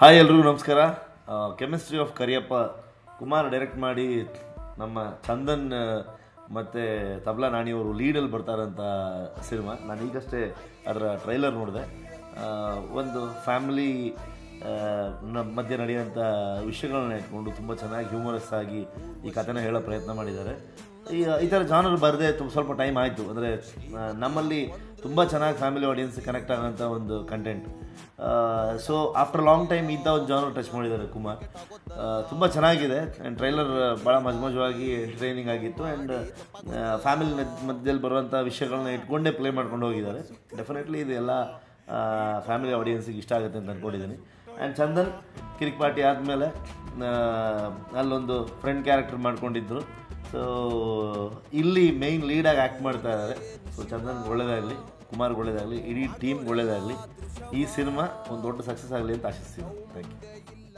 hi ಎಲ್ರಿಗೂ ನಮಸ್ಕಾರ chemistry of Kariyappa Kumar direct ಮಾಡಿ ನಮ್ಮ ಚಂದನ್ ಆ, ಮತ್ತೆ ತಬ್ಲಾ ನಾಣಿಯವರು ಲೀಡಲ್ಲಿ ಬರ್ತಾರಂತ ಸಿನಿಮಾ ನಾನು ಈಗಷ್ಟೇ ಅದರ ಟ್ರೈಲರ್ ನೋಡಿದೆ ಆ, ಒಂದು ಫ್ಯಾಮಿಲಿ ಮಧ್ಯೆ ನಡೆಯುವಂಥ ವಿಷಯಗಳನ್ನ ಇಟ್ಕೊಂಡು ತುಂಬ ಚೆನ್ನಾಗಿ ಹ್ಯೂಮರಸ್ ಆಗಿ ಈ ಕಥೆನ ಹೇಳೋ ಪ್ರಯತ್ನ ಮಾಡಿದ್ದಾರೆ ಈ ಈ ಥರ ಜಾನರ್ ಬರದೆ ತುಂಬ ಸ್ವಲ್ಪ ಟೈಮ್ ಆಯಿತು ಅಂದರೆ ನಮ್ಮಲ್ಲಿ ತುಂಬ ಚೆನ್ನಾಗಿ ಫ್ಯಾಮಿಲಿ ಆಡಿಯನ್ಸ್ ಕನೆಕ್ಟ್ ಆಗೋಂಥ ಒಂದು content so after long time ಇಂಥ ಒಂದು ಜಾನರ್ ಟಚ್ ಮಾಡಿದ್ದಾರೆ ಕುಮಾರ್ ತುಂಬ ಚೆನ್ನಾಗಿದೆ ಆ್ಯಂಡ್ ಟ್ರೈಲರ್ ಭಾಳ ಮಜಮಜವಾಗಿ ಎಂಟರ್ಟೈನಿಂಗ್ ಆಗಿತ್ತು ಆ್ಯಂಡ್ ಫ್ಯಾಮಿಲಿ ಮಧ್ಯದಲ್ಲಿ ಬರುವಂಥ ವಿಷಯಗಳನ್ನ ಇಟ್ಕೊಂಡೇ ಪ್ಲೇ ಮಾಡ್ಕೊಂಡು ಹೋಗಿದ್ದಾರೆ ಡೆಫಿನೆಟ್ಲಿ ಇದು ಎಲ್ಲ ಫ್ಯಾಮಿಲಿ ಆಡಿಯನ್ಸಿಗೆ ಇಷ್ಟ ಆಗುತ್ತೆ ಅಂತ ಅಂದ್ಕೊಂಡಿದ್ದೀನಿ ಆ್ಯಂಡ್ ಚಂದನ್ ಕಿರಿಕ್ ಪಾರ್ಟಿ ಆದಮೇಲೆ ಅಲ್ಲೊಂದು ಫ್ರೆಂಡ್ ಕ್ಯಾರೆಕ್ಟರ್ ಮಾಡ್ಕೊಂಡಿದ್ರು ಸೊ ಇಲ್ಲಿ ಮೇಯ್ನ್ ಲೀಡಾಗಿ ಆ್ಯಕ್ಟ್ ಮಾಡ್ತಾ ಇದ್ದಾರೆ ಸೊ ಚಂದನ್ ಒಳ್ಳೇದಾಗಲಿ ಕುಮಾರ್ಗೆ ಒಳ್ಳೇದಾಗಲಿ ಇಡೀ ಟೀಮ್ ಒಳ್ಳೇದಾಗಲಿ ಈ ಸಿನಿಮಾ ಒಂದು ದೊಡ್ಡ ಸಕ್ಸಸ್ ಆಗಲಿ ಅಂತ ಆಶಿಸ್ತೀನಿ ಥ್ಯಾಂಕ್ ಯು